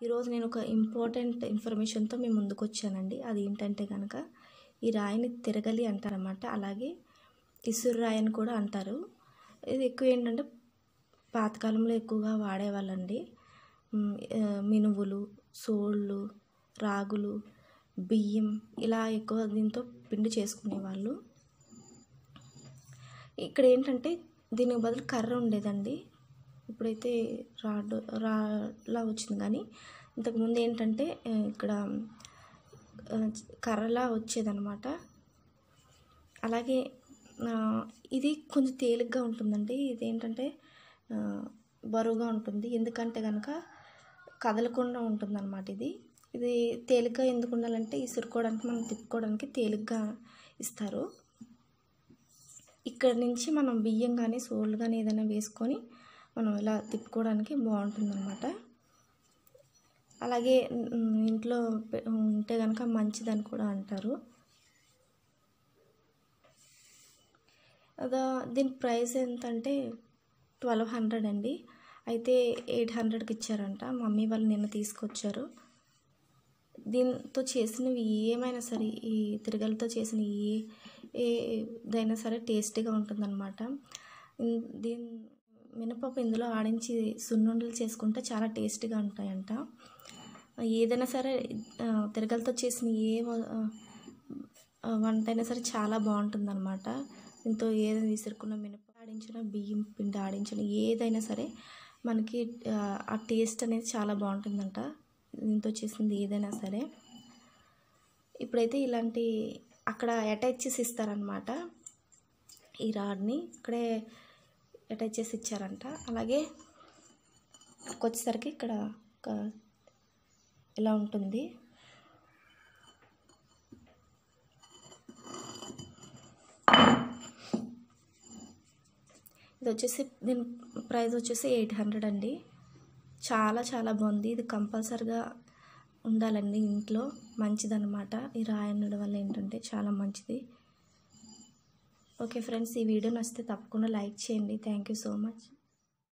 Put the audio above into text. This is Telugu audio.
ఈరోజు నేను ఒక ఇంపార్టెంట్ ఇన్ఫర్మేషన్తో మేము ముందుకు వచ్చానండి అది ఏంటంటే కనుక ఈ రాయిని తిరగలి అంటారన్నమాట అలాగే ఇసురు రాయి అని కూడా అంటారు ఇది ఎక్కువ ఏంటంటే పాతకాలంలో ఎక్కువగా వాడేవాళ్ళండి ఉమ్, ఆ, మినువులు సోళ్ళు రాగులు బియ్యం ఇలా ఎక్కువ దీంతో పిండి చేసుకునేవాళ్ళు ఇక్కడ ఏంటంటే దీనికి బదులు కర్ర ఉండేదండి ఇప్పుడైతే రాడ్ రాలా వచ్చింది కానీ ఇంతకుముందు ఏంటంటే ఆ, ఇక్కడ ఆ, కర్రలా వచ్చేదన్నమాట అలాగే ఆ, ఇది కొంచెం తేలిగ్గా ఉంటుందండి ఇది ఏంటంటే ఆ, బరువుగా ఉంటుంది ఎందుకంటే కనుక కదలకుండా ఉంటుందన్నమాట ఇది ఇది తేలిగ్గా ఎందుకు ఉండాలంటే ఇసురుకోవడానికి మనం తిప్పుకోవడానికి తేలిగ్గా ఇస్తారు ఇక్కడ నుంచి మనం బియ్యం కానీ సోళ్ళు కానీ ఏదైనా వేసుకొని మనం ఇలా తిప్పుకోవడానికి బాగుంటుందన్నమాట అలాగే ఉమ్, ఇంట్లో పె- ఉంటే కనుక మంచిదని కూడా అంటారు అదా దీని ప్రైస్ ఎంత అంటే ట్వెల్వ్ హండ్రెడ్ అండి అయితే ఎయిట్ హండ్రెడ్కి ఇచ్చారంట మమ్మీ వాళ్ళు నిన్న తీసుకొచ్చారు దీంతో చేసినవి ఏమైనా సరే ఈ తిరగలతో చేసిన ఏ ఏదైనా సరే టేస్టీగా ఉంటుందన్నమాట ఇన్- దీని మినపప్పు ఇందులో ఆడించి సున్నుండలు చేసుకుంటే చాలా టేస్టీగా ఉంటాయంట ఏదైనా సరే ఆ, తిరగలతో చేసిన ఏ వ- ఆ, వంట అయినా సరే చాలా బాగుంటుందన్నమాట దీంతో ఏది విసురుకున్న మినప ఆడించిన బియ్యం పిండి ఆడించిన ఏదైనా సరే మనకి ఆ, ఆ టేస్ట్ అనేది చాలా బాగుంటుందంట దీంతో చేసింది ఏదైనా సరే ఇప్పుడైతే ఇలాంటి అక్కడ అటాచ్ చేసి ఇస్తారనమాట ఈ రాడ్ని ఇక్కడే అటాచ్ చేసి ఇచ్చారంట అలాగే ఇక్కడికి వచ్చేసరికి ఇక్కడ ఒక ఇలా ఉంటుంది ఇది వచ్చేసి దీని ప్రైస్ వచ్చేసి ఎయిట్ హండ్రెడ్ అండి చాలా చాలా బాగుంది ఇది కంపల్సరిగా ఉండాలండి ఇంట్లో మంచిదన్నమాట ఈ రాయి ఉండడం వల్ల ఏంటంటే చాలా మంచిది ఓకే ఫ్రెండ్స్ ఈ వీడియో నచ్చితే తప్పకుండా లైక్ చేయండి థ్యాంక్ యూ సో మచ్